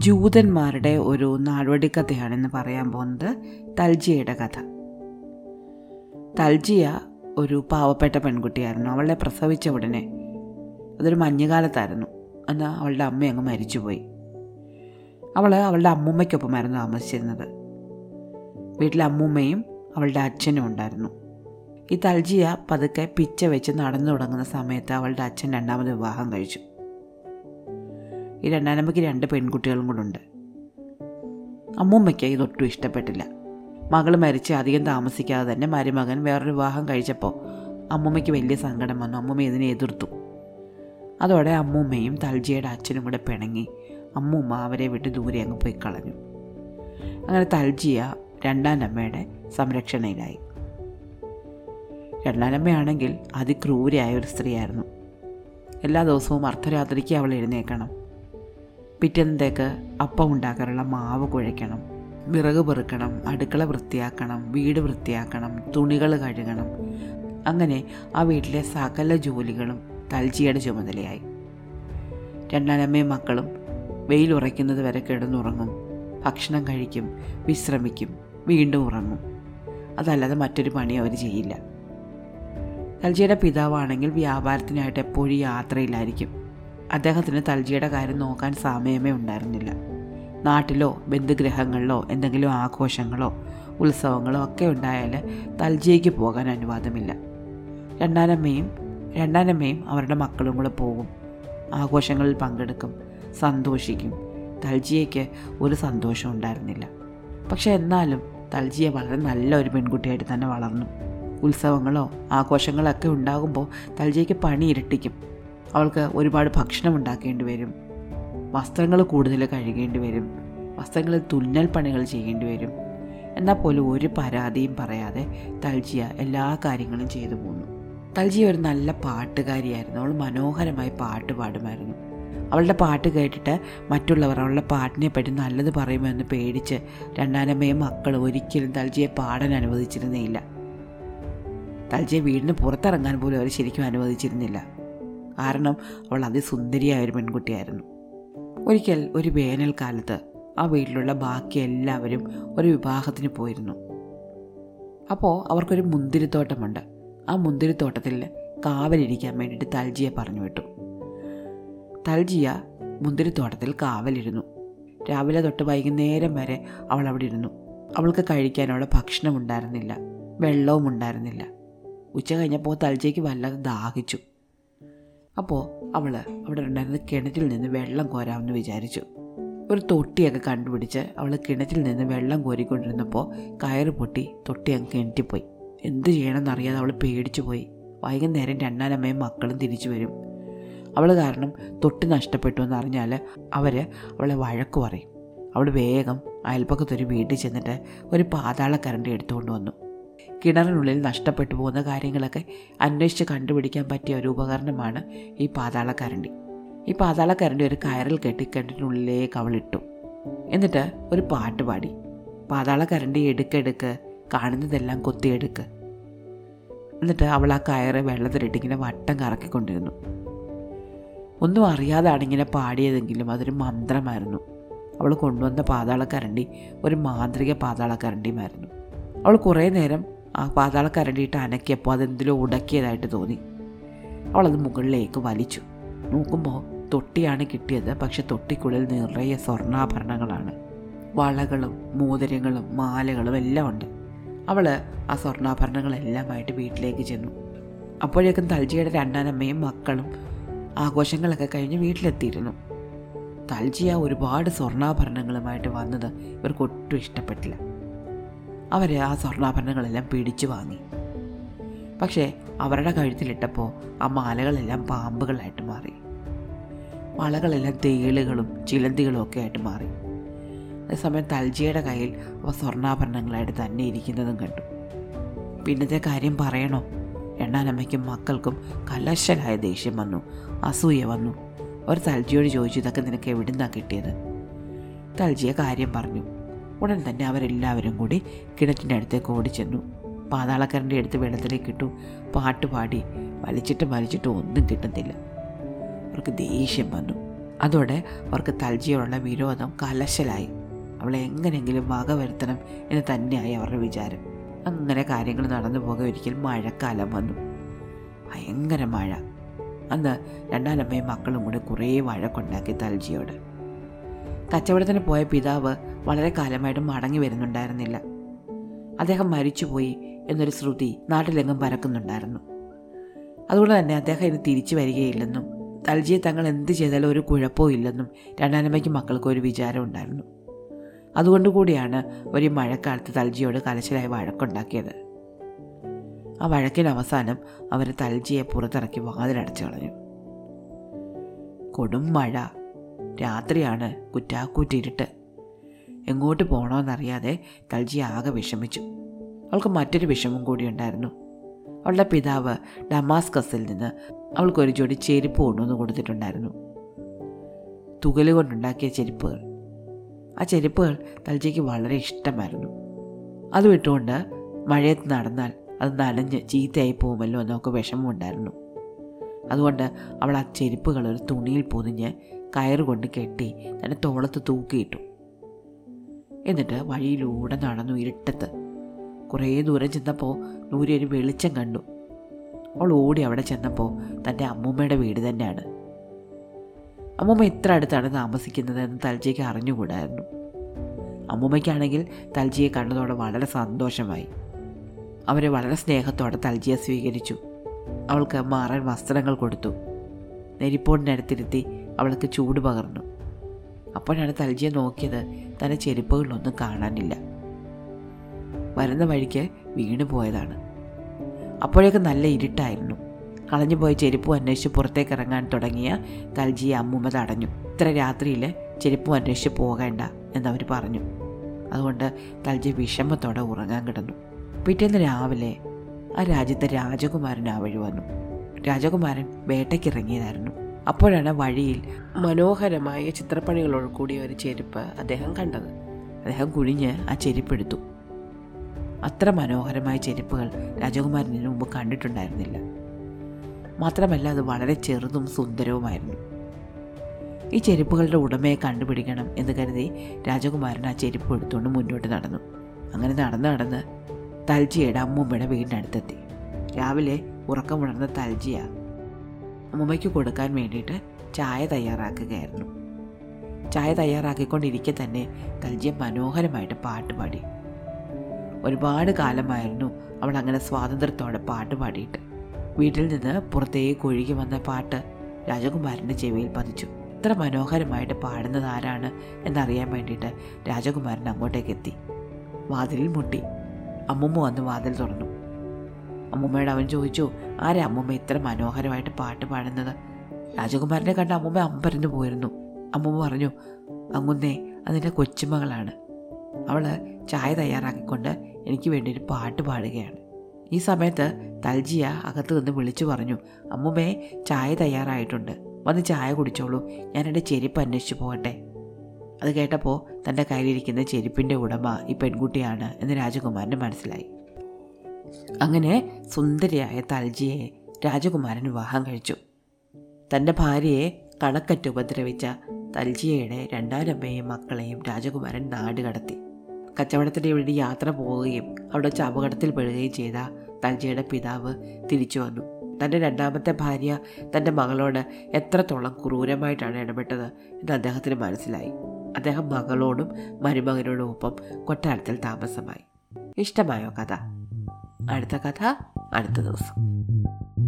ജൂതന്മാരുടെ ഒരു നാടോടിക്കഥയാണെന്ന് പറയാൻ പോകുന്നത് തൽജിയയുടെ കഥ തൽജിയ ഒരു പാവപ്പെട്ട പെൺകുട്ടിയായിരുന്നു അവളെ പ്രസവിച്ച ഉടനെ അതൊരു മഞ്ഞുകാലത്തായിരുന്നു എന്നാൽ അവളുടെ അമ്മ അങ്ങ് മരിച്ചുപോയി അവൾ അവളുടെ അമ്മൂമ്മയ്ക്കൊപ്പമായിരുന്നു താമസിച്ചിരുന്നത് വീട്ടിലെ അമ്മൂമ്മയും അവളുടെ അച്ഛനും ഉണ്ടായിരുന്നു ഈ തൽജിയ പതുക്കെ പിച്ച വെച്ച് നടന്നു തുടങ്ങുന്ന സമയത്ത് അവളുടെ അച്ഛൻ രണ്ടാമത് വിവാഹം കഴിച്ചു ഈ രണ്ടാനമ്മയ്ക്ക് രണ്ട് പെൺകുട്ടികളും കൂടെ ഉണ്ട് അമ്മൂമ്മയ്ക്ക് ഇതൊട്ടും ഇഷ്ടപ്പെട്ടില്ല മകൾ മരിച്ച് അധികം താമസിക്കാതെ തന്നെ മരുമകൻ വേറൊരു വിവാഹം കഴിച്ചപ്പോൾ അമ്മൂമ്മയ്ക്ക് വലിയ സങ്കടം വന്നു അമ്മൂമ്മ ഇതിനെ എതിർത്തു അതോടെ അമ്മൂമ്മയും തൽജിയുടെ അച്ഛനും കൂടെ പിണങ്ങി അമ്മൂമ്മ അവരെ വിട്ട് ദൂരെ അങ്ങ് പോയി കളഞ്ഞു അങ്ങനെ തൽജിയ രണ്ടാനമ്മയുടെ സംരക്ഷണയിലായി രണ്ടാനമ്മയാണെങ്കിൽ അതിക്രൂരയായ ഒരു സ്ത്രീയായിരുന്നു എല്ലാ ദിവസവും അർദ്ധരാത്രിക്ക് അവൾ എഴുന്നേക്കണം പിറ്റേന്നത്തേക്ക് അപ്പം ഉണ്ടാക്കാനുള്ള മാവ് കുഴയ്ക്കണം വിറക് പെറുക്കണം അടുക്കള വൃത്തിയാക്കണം വീട് വൃത്തിയാക്കണം തുണികൾ കഴുകണം അങ്ങനെ ആ വീട്ടിലെ സകല ജോലികളും തൽജിയുടെ ചുമതലയായി രണ്ടാനമ്മയും മക്കളും വെയിലുറയ്ക്കുന്നത് വരെ കിടന്നുറങ്ങും ഭക്ഷണം കഴിക്കും വിശ്രമിക്കും വീണ്ടും ഉറങ്ങും അതല്ലാതെ മറ്റൊരു പണി അവർ ചെയ്യില്ല തൽജിയുടെ പിതാവാണെങ്കിൽ വ്യാപാരത്തിനായിട്ട് എപ്പോഴും യാത്രയിലായിരിക്കും അദ്ദേഹത്തിന് തൽജിയുടെ കാര്യം നോക്കാൻ സമയമേ ഉണ്ടായിരുന്നില്ല നാട്ടിലോ ബന്ധുഗ്രഹങ്ങളിലോ എന്തെങ്കിലും ആഘോഷങ്ങളോ ഉത്സവങ്ങളോ ഒക്കെ ഉണ്ടായാൽ തൽജിയയ്ക്ക് പോകാൻ അനുവാദമില്ല രണ്ടാനമ്മയും രണ്ടാനമ്മയും അവരുടെ മക്കളും കൂടെ പോകും ആഘോഷങ്ങളിൽ പങ്കെടുക്കും സന്തോഷിക്കും തൽജിയയ്ക്ക് ഒരു സന്തോഷം ഉണ്ടായിരുന്നില്ല പക്ഷെ എന്നാലും തൽജിയ വളരെ നല്ല ഒരു പെൺകുട്ടിയായിട്ട് തന്നെ വളർന്നു ഉത്സവങ്ങളോ ആഘോഷങ്ങളൊക്കെ ഉണ്ടാകുമ്പോൾ തൽജിയയ്ക്ക് പണി ഇരട്ടിക്കും അവൾക്ക് ഒരുപാട് ഭക്ഷണം ഉണ്ടാക്കേണ്ടി വരും വസ്ത്രങ്ങൾ കൂടുതൽ കഴുകേണ്ടി വരും വസ്ത്രങ്ങളിൽ തുന്നൽ പണികൾ ചെയ്യേണ്ടി വരും എന്നാൽ പോലും ഒരു പരാതിയും പറയാതെ തൽജിയ എല്ലാ കാര്യങ്ങളും ചെയ്തു പോന്നു തൽജിയ ഒരു നല്ല പാട്ടുകാരിയായിരുന്നു അവൾ മനോഹരമായി പാട്ട് പാടുമായിരുന്നു അവളുടെ പാട്ട് കേട്ടിട്ട് മറ്റുള്ളവർ അവളുടെ പാട്ടിനെ പറ്റി നല്ലത് പറയുമെന്ന് പേടിച്ച് രണ്ടാനമ്മയും മക്കളും ഒരിക്കലും തൽജിയെ പാടാൻ അനുവദിച്ചിരുന്നേയില്ല തൽജിയെ വീടിന് പുറത്തിറങ്ങാൻ പോലും അവർ ശരിക്കും അനുവദിച്ചിരുന്നില്ല കാരണം അവൾ അതിസുന്ദരിയായ ഒരു പെൺകുട്ടിയായിരുന്നു ഒരിക്കൽ ഒരു വേനൽക്കാലത്ത് ആ വീട്ടിലുള്ള ബാക്കി എല്ലാവരും ഒരു വിവാഹത്തിന് പോയിരുന്നു അപ്പോൾ അവർക്കൊരു മുന്തിരിത്തോട്ടമുണ്ട് ആ മുന്തിരിത്തോട്ടത്തിൽ കാവലിരിക്കാൻ വേണ്ടിയിട്ട് തൽജിയെ പറഞ്ഞു വിട്ടു തൽജിയ മുന്തിരിത്തോട്ടത്തിൽ കാവലിരുന്നു രാവിലെ തൊട്ട് വൈകുന്നേരം വരെ അവൾ അവിടെ ഇരുന്നു അവൾക്ക് കഴിക്കാനുള്ള ഭക്ഷണം ഉണ്ടായിരുന്നില്ല വെള്ളവും ഉണ്ടായിരുന്നില്ല ഉച്ച കഴിഞ്ഞപ്പോൾ തൽജിയയ്ക്ക് വല്ലാതെ ദാഹിച്ചു അപ്പോൾ അവൾ അവിടെ ഉണ്ടായിരുന്ന കിണറ്റിൽ നിന്ന് വെള്ളം കോരാമെന്ന് വിചാരിച്ചു ഒരു തൊട്ടിയൊക്കെ കണ്ടുപിടിച്ച് അവൾ കിണറ്റിൽ നിന്ന് വെള്ളം കോരിക്കൊണ്ടിരുന്നപ്പോൾ കയറ് പൊട്ടി തൊട്ടി അങ്ങ് കിണറ്റിപ്പോയി എന്ത് ചെയ്യണമെന്നറിയാതെ അവൾ പേടിച്ചു പോയി വൈകുന്നേരം രണ്ടാനമ്മയും മക്കളും തിരിച്ചു വരും അവൾ കാരണം തൊട്ടി നഷ്ടപ്പെട്ടു എന്നറിഞ്ഞാൽ അവർ അവളെ വഴക്ക് പറയും അവൾ വേഗം അയൽപ്പക്കത്തൊരു വീട്ടിൽ ചെന്നിട്ട് ഒരു പാതാളക്കരണ്ടി എടുത്തുകൊണ്ട് വന്നു കിണറിനുള്ളിൽ നഷ്ടപ്പെട്ടു പോകുന്ന കാര്യങ്ങളൊക്കെ അന്വേഷിച്ച് കണ്ടുപിടിക്കാൻ പറ്റിയ ഒരു ഉപകരണമാണ് ഈ പാതാളക്കരണ്ടി ഈ പാതാളക്കരണ്ടി ഒരു കയറിൽ കെട്ടി കിണറ്റിനുള്ളിലേക്ക് അവൾ ഇട്ടു എന്നിട്ട് ഒരു പാട്ട് പാടി പാതാളക്കരണ്ടി എടുക്കെടുക്ക് കാണുന്നതെല്ലാം കൊത്തിയെടുക്ക് എന്നിട്ട് അവൾ ആ കയറ് വെള്ളത്തിലിട്ട് ഇങ്ങനെ വട്ടം കറക്കിക്കൊണ്ടിരുന്നു ഒന്നും അറിയാതാണ് ഇങ്ങനെ പാടിയതെങ്കിലും അതൊരു മന്ത്രമായിരുന്നു അവൾ കൊണ്ടുവന്ന പാതാളക്കരണ്ടി ഒരു മാന്ത്രിക പാതാളക്കരണ്ടിയുമായിരുന്നു അവൾ കുറേ നേരം ആ പാതാളക്കരണ്ടിയിട്ട് അനക്കിയപ്പോൾ അതെന്തിലോ ഉടക്കിയതായിട്ട് തോന്നി അവളത് മുകളിലേക്ക് വലിച്ചു നോക്കുമ്പോൾ തൊട്ടിയാണ് കിട്ടിയത് പക്ഷെ തൊട്ടിക്കുള്ളിൽ നിറയെ സ്വർണ്ണാഭരണങ്ങളാണ് വളകളും മോതിരങ്ങളും മാലകളും എല്ലാം ഉണ്ട് അവൾ ആ സ്വർണ്ണാഭരണങ്ങളെല്ലാമായിട്ട് വീട്ടിലേക്ക് ചെന്നു അപ്പോഴേക്കും തൽജിയുടെ രണ്ടാനമ്മയും മക്കളും ആഘോഷങ്ങളൊക്കെ കഴിഞ്ഞ് വീട്ടിലെത്തിയിരുന്നു തൽജിയ ഒരുപാട് സ്വർണ്ണാഭരണങ്ങളുമായിട്ട് വന്നത് ഇവർക്ക് ഒട്ടും ഇഷ്ടപ്പെട്ടില്ല അവർ ആ സ്വർണ്ണാഭരണങ്ങളെല്ലാം പിടിച്ചു വാങ്ങി പക്ഷേ അവരുടെ കഴുത്തിലിട്ടപ്പോൾ ആ മാലകളെല്ലാം പാമ്പുകളായിട്ട് മാറി വളകളെല്ലാം തേളുകളും ചിലന്തികളും ഒക്കെ ആയിട്ട് മാറി അതേസമയം തൽജിയുടെ കയ്യിൽ അവ സ്വർണ്ണാഭരണങ്ങളായിട്ട് തന്നെ ഇരിക്കുന്നതും കണ്ടു പിന്നത്തെ കാര്യം പറയണോ രണ്ടാനമ്മയ്ക്കും മക്കൾക്കും കലശലായ ദേഷ്യം വന്നു അസൂയ വന്നു അവർ തൽജിയോട് ചോദിച്ചു ഇതൊക്കെ നിനക്ക് എവിടുന്നാ കിട്ടിയത് തൽജിയ കാര്യം പറഞ്ഞു ഉടൻ തന്നെ അവരെല്ലാവരും കൂടി കിണറ്റിൻ്റെ അടുത്തേക്ക് ഓടിച്ചെന്നു പാതാളക്കരൻ്റെ അടുത്ത് വെള്ളത്തിലേക്ക് ഇട്ടു പാട്ട് പാടി വലിച്ചിട്ട് വലിച്ചിട്ട് ഒന്നും കിട്ടുന്നില്ല അവർക്ക് ദേഷ്യം വന്നു അതോടെ അവർക്ക് തൽജിയോടുള്ള വിരോധം കലശലായി അവളെ എങ്ങനെയെങ്കിലും വക വരുത്തണം എന്ന് തന്നെയായി അവരുടെ വിചാരം അങ്ങനെ കാര്യങ്ങൾ നടന്നു പോകെ ഒരിക്കൽ മഴക്കാലം വന്നു ഭയങ്കര മഴ അന്ന് രണ്ടാനമ്മയും മക്കളും കൂടി കുറേ വഴക്കുണ്ടാക്കി തൽജിയോട് കച്ചവടത്തിന് പോയ പിതാവ് വളരെ കാലമായിട്ട് മടങ്ങി വരുന്നുണ്ടായിരുന്നില്ല അദ്ദേഹം മരിച്ചുപോയി എന്നൊരു ശ്രുതി നാട്ടിലെങ്ങും പരക്കുന്നുണ്ടായിരുന്നു അതുകൊണ്ട് തന്നെ അദ്ദേഹം ഇനി തിരിച്ചു വരികയില്ലെന്നും തൽജിയെ തങ്ങൾ എന്ത് ചെയ്താലും ഒരു കുഴപ്പവും ഇല്ലെന്നും രണ്ടാനമ്മയ്ക്ക് മക്കൾക്ക് ഒരു വിചാരം ഉണ്ടായിരുന്നു അതുകൊണ്ട് കൂടിയാണ് ഒരു മഴക്കാലത്ത് തൽജിയോട് കലശലായി വഴക്കുണ്ടാക്കിയത് ആ വഴക്കിന് അവസാനം അവർ തൽജിയെ പുറത്തിറക്കി വാതിലടച്ചു കളഞ്ഞു കൊടും മഴ രാത്രിയാണ് കുറ്റാക്കൂറ്റിരുട്ട് എങ്ങോട്ട് പോകണമെന്നറിയാതെ തൽജി ആകെ വിഷമിച്ചു അവൾക്ക് മറ്റൊരു വിഷമം കൂടിയുണ്ടായിരുന്നു അവളുടെ പിതാവ് ഡമാസ്കസിൽ നിന്ന് അവൾക്കൊരു ജോഡി ചെരുപ്പ് കൊണ്ടുവന്ന് കൊടുത്തിട്ടുണ്ടായിരുന്നു തുകല് കൊണ്ടുണ്ടാക്കിയ ചെരുപ്പുകൾ ആ ചെരുപ്പുകൾ തൽജിക്ക് വളരെ ഇഷ്ടമായിരുന്നു അത് വിട്ടുകൊണ്ട് മഴയത്ത് നടന്നാൽ അത് നനഞ്ഞ് ചീത്തയായി പോകുമല്ലോ എന്നൊക്കെ വിഷമമുണ്ടായിരുന്നു അതുകൊണ്ട് അവൾ ആ ചെരുപ്പുകൾ ഒരു തുണിയിൽ പൊതിഞ്ഞ് കയറുകൊണ്ട് കെട്ടി തന്നെ തോളത്ത് തൂക്കിയിട്ടു എന്നിട്ട് വഴിയിലൂടെ നടന്നു ഇരുട്ടത്ത് കുറേ ദൂരം ചെന്നപ്പോൾ നൂരി ഒരു വെളിച്ചം കണ്ടു അവൾ ഓടി അവിടെ ചെന്നപ്പോൾ തൻ്റെ അമ്മൂമ്മയുടെ വീട് തന്നെയാണ് അമ്മൂമ്മ എത്ര അടുത്താണ് താമസിക്കുന്നത് എന്ന് തൽജിക്ക് അറിഞ്ഞുകൂടായിരുന്നു അമ്മൂമ്മയ്ക്കാണെങ്കിൽ തൽജിയെ കണ്ടതോടെ വളരെ സന്തോഷമായി അവരെ വളരെ സ്നേഹത്തോടെ തൽജിയെ സ്വീകരിച്ചു അവൾക്ക് മാറാൻ വസ്ത്രങ്ങൾ കൊടുത്തു നെരിപ്പോടിനടുത്തിരുത്തി അവൾക്ക് ചൂട് പകർന്നു അപ്പോഴാണ് തൽജിയെ നോക്കിയത് തൻ്റെ ചെരുപ്പുകളിലൊന്നും കാണാനില്ല വരുന്ന വഴിക്ക് വീണു പോയതാണ് അപ്പോഴേക്ക് നല്ല ഇരുട്ടായിരുന്നു കളഞ്ഞുപോയ ചെരുപ്പ് അന്വേഷിച്ച് പുറത്തേക്ക് ഇറങ്ങാൻ തുടങ്ങിയ തൽജിയെ അമ്മൂമ്മ തടഞ്ഞു ഇത്ര രാത്രിയിൽ ചെരുപ്പും അന്വേഷിച്ച് പോകേണ്ട എന്നവർ പറഞ്ഞു അതുകൊണ്ട് തൽജി വിഷമത്തോടെ ഉറങ്ങാൻ കിടന്നു പിറ്റേന്ന് രാവിലെ ആ രാജ്യത്തെ രാജകുമാരൻ ആ വഴി വന്നു രാജകുമാരൻ വേട്ടയ്ക്കിറങ്ങിയതായിരുന്നു അപ്പോഴാണ് വഴിയിൽ മനോഹരമായ ചിത്രപ്പണികളോട് കൂടിയ ഒരു ചെരുപ്പ് അദ്ദേഹം കണ്ടത് അദ്ദേഹം കുഴിഞ്ഞ് ആ ചെരുപ്പെടുത്തു അത്ര മനോഹരമായ ചെരുപ്പുകൾ രാജകുമാരൻ ഇതിനു മുമ്പ് കണ്ടിട്ടുണ്ടായിരുന്നില്ല മാത്രമല്ല അത് വളരെ ചെറുതും സുന്ദരവുമായിരുന്നു ഈ ചെരുപ്പുകളുടെ ഉടമയെ കണ്ടുപിടിക്കണം എന്ന് കരുതി രാജകുമാരൻ ആ ചെരുപ്പ് എടുത്തുകൊണ്ട് മുന്നോട്ട് നടന്നു അങ്ങനെ നടന്ന് നടന്ന് തൽജിയുടെ അമ്മൂമ്മയുടെ വീടിനടുത്തെത്തി രാവിലെ ഉറക്കമുണർന്ന തൽജിയ അമ്മൂമ്മയ്ക്ക് കൊടുക്കാൻ വേണ്ടിയിട്ട് ചായ തയ്യാറാക്കുകയായിരുന്നു ചായ തയ്യാറാക്കിക്കൊണ്ടിരിക്കെ തന്നെ തൽജിയ മനോഹരമായിട്ട് പാട്ട് പാടി ഒരുപാട് കാലമായിരുന്നു അവൾ അങ്ങനെ സ്വാതന്ത്ര്യത്തോടെ പാട്ട് പാടിയിട്ട് വീട്ടിൽ നിന്ന് പുറത്തേക്ക് ഒഴുകി വന്ന പാട്ട് രാജകുമാരൻ്റെ ചെവിയിൽ പതിച്ചു ഇത്ര മനോഹരമായിട്ട് പാടുന്നത് ആരാണ് എന്നറിയാൻ വേണ്ടിയിട്ട് രാജകുമാരൻ അങ്ങോട്ടേക്ക് എത്തി വാതിലിൽ മുട്ടി അമ്മുമ്മ വന്ന് വാതിൽ തുറന്നു അമ്മുമ്മയോട് അവൻ ചോദിച്ചു ആരാ അമ്മുമ്മ ഇത്ര മനോഹരമായിട്ട് പാട്ട് പാടുന്നത് രാജകുമാരനെ കണ്ട അമ്മുമ്മ അമ്പരന്ന് പോയിരുന്നു അമ്മുമ്മ പറഞ്ഞു അങ്ങുന്നേ അതിൻ്റെ കൊച്ചുമകളാണ് അവൾ ചായ തയ്യാറാക്കിക്കൊണ്ട് എനിക്ക് വേണ്ടി ഒരു പാട്ട് പാടുകയാണ് ഈ സമയത്ത് തൽജിയ അകത്ത് നിന്ന് വിളിച്ചു പറഞ്ഞു അമ്മുമ്മേ ചായ തയ്യാറായിട്ടുണ്ട് വന്ന് ചായ കുടിച്ചോളൂ ഞാൻ എൻ്റെ ചെരുപ്പ് അന്വേഷിച്ചു പോകട്ടെ അത് കേട്ടപ്പോൾ തൻ്റെ കയ്യിലിരിക്കുന്ന ചെരുപ്പിൻ്റെ ഉടമ ഈ പെൺകുട്ടിയാണ് എന്ന് രാജകുമാരന് മനസ്സിലായി അങ്ങനെ സുന്ദരിയായ തൽജിയെ രാജകുമാരൻ വിവാഹം കഴിച്ചു തൻ്റെ ഭാര്യയെ കണക്കറ്റ് ഉപദ്രവിച്ച തൽജിയയുടെ രണ്ടാനമ്മയെയും മക്കളെയും രാജകുമാരൻ നാട് കടത്തി കച്ചവടത്തിന് വേണ്ടി യാത്ര പോവുകയും അവിടെ വെച്ച് അപകടത്തിൽ പെടുകയും ചെയ്ത തൽജിയുടെ പിതാവ് തിരിച്ചു വന്നു തൻ്റെ രണ്ടാമത്തെ ഭാര്യ തൻ്റെ മകളോട് എത്രത്തോളം ക്രൂരമായിട്ടാണ് ഇടപെട്ടത് എന്ന് അദ്ദേഹത്തിന് മനസ്സിലായി അദ്ദേഹം മകളോടും മരുമകനോടും ഒപ്പം കൊട്ടാരത്തിൽ താമസമായി ഇഷ്ടമായോ കഥ അടുത്ത കഥ അടുത്ത ദിവസം